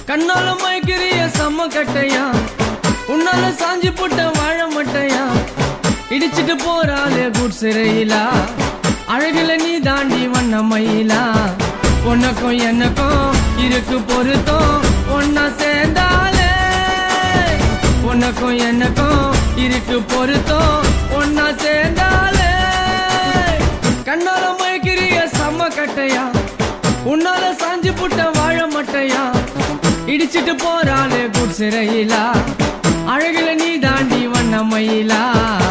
கண்ணால மயக்கிறிய செம்ம கட்டையா உன்னால சாஞ்சி போட்ட வாழ மட்டையா இடிச்சிட்டு போறாளே குட் சிறையிலா அழகுல நீ தாண்டி வண்ண மயிலா உனக்கும் எனக்கும் இருக்கு பொருத்தம் ஒன்னா சேர்ந்தாலே உனக்கும் எனக்கும் இருக்கு பொருத்தம் ஒன்னா சேர்ந்தாலே கண்ணால மயக்கிறிய செம்ம கட்டையா உன்னால சாஞ்சு புட்ட வாழ மட்டையா இடிச்சிட்டு போறாளே குட் சிறையிலா அழகுல நீ தாண்டி வண்ண மயிலா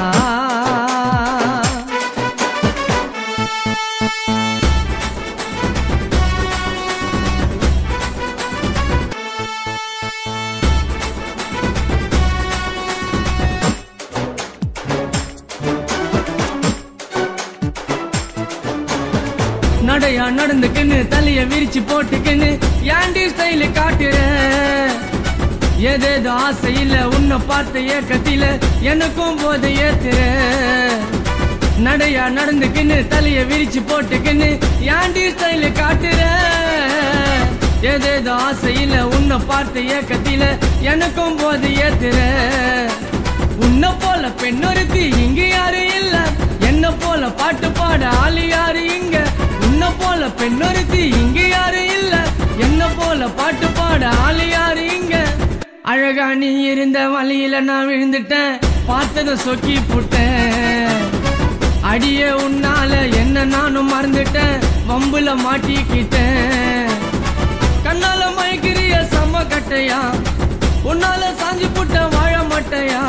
நடையா நடந்துக்குன்னு தலைய விரிச்சு போட்டுக்குன்னு ஏண்டி ஸ்டைல காட்டுற ஏதேதோ ஆசையில உன்னை பார்த்த ஏக்கத்தில எனக்கும் போதை ஏத்துற நடையா நடந்துக்குன்னு தலைய விரிச்சு போட்டுக்குன்னு ஏண்டி ஸ்டைல காட்டுற ஏதேதோ ஆசையில உன்னை பார்த்த ஏக்கத்தில எனக்கும் போதை ஏத்துற உன்னை போல பெண்ணொருத்தி இங்க யாரு இல்ல என்ன போல பாட்டு பாட ஆளு யாரு இங்க உன்னை போல பெண்ணொருத்தி இங்க யாரு இல்ல என்ன போல பாட்டு பாட ஆளு யாரு இங்க அழகா நீ இருந்த வழியில நான் விழுந்துட்டேன் பார்த்தத சொக்கி புட்டேன் அடியே உன்னால என்ன நானும் மறந்துட்டேன் வம்புல மாட்டிக்கிட்டேன் கண்ணால மயக்கிறிய செம்ம கட்டையா உன்னால சாஞ்சி புட்ட வாழ மாட்டையா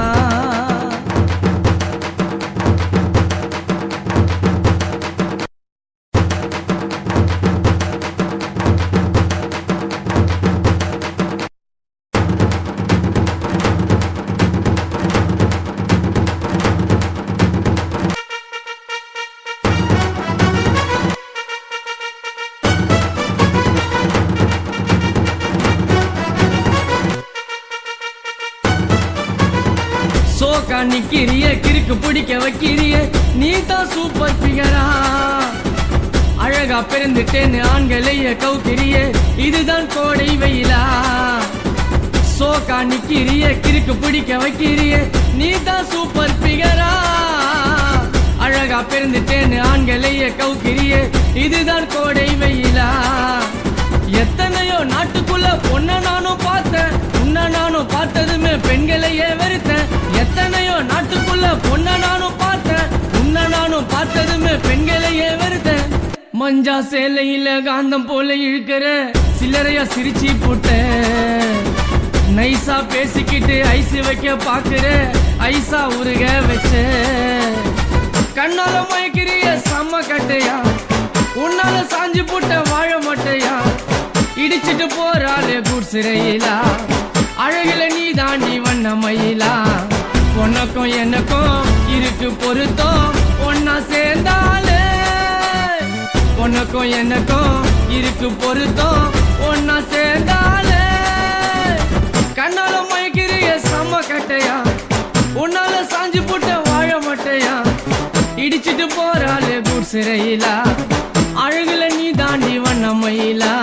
சோக்கா நிக்கிறிய கிறுக்கு பிடிக்க வைக்கிறிய நீ தான் சூப்பர் பிகரா அழகா பிறந்துட்டேன்னு ஆண்களைய கவுக்கிறிய இதுதான் கோடை வெயிலா சோக்கா நிக்கிறிய கிறுக்கு பிடிக்க வைக்கிறிய நீ தான் சூப்பர் பிகரா அழகா பிறந்துட்டேன்னு ஆண்களைய கவுக்கிறிய இதுதான் கோடை வெயிலா எத்தனையோ நாட்டுக்குள்ள பொண்ண நானும் பார்த்தேன் உன்ன நானும் பார்த்ததுமே பெண்களையே வெறுத்தேன் எத்தனையோ நாட்டுக்குள்ள பொண்ண நானும் பார்த்தேன் உன்ன நானும் பார்த்ததுமே பெண்களையே வெறுத்தேன் மஞ்சா சேலையில காந்தம் போல இழுக்கிற சில்லறையா சிரிச்சு போட்டேன் நைஸா பேசிக்கிட்டு ஐஸ் வைக்க பாக்குற ஐஸா உருக வச்ச கண்ணால மயக்கிறிய செம்ம கட்டையா உன்னால சாஞ்சு போட்ட வாழ மாட்டையா இடிச்சிட்டு போறாளே குட் சிறையிலா அழகுல நீ தாண்டி வண்ண மயிலா உனக்கும் எனக்கும் இருக்கு பொருத்தம் ஒன்னா சேர்ந்தாலே உனக்கும் எனக்கும் இருக்கு பொருத்தம் ஒன்னா சேர்ந்தாலே கண்ணால மயக்கிறிய செம்ம கட்டையா உன்னால சாஞ்சு போட்ட வாழ மாட்டையா இடிச்சிட்டு போறாளே குட் சிறையிலா அழகுல நீ தாண்டி வண்ண மயிலா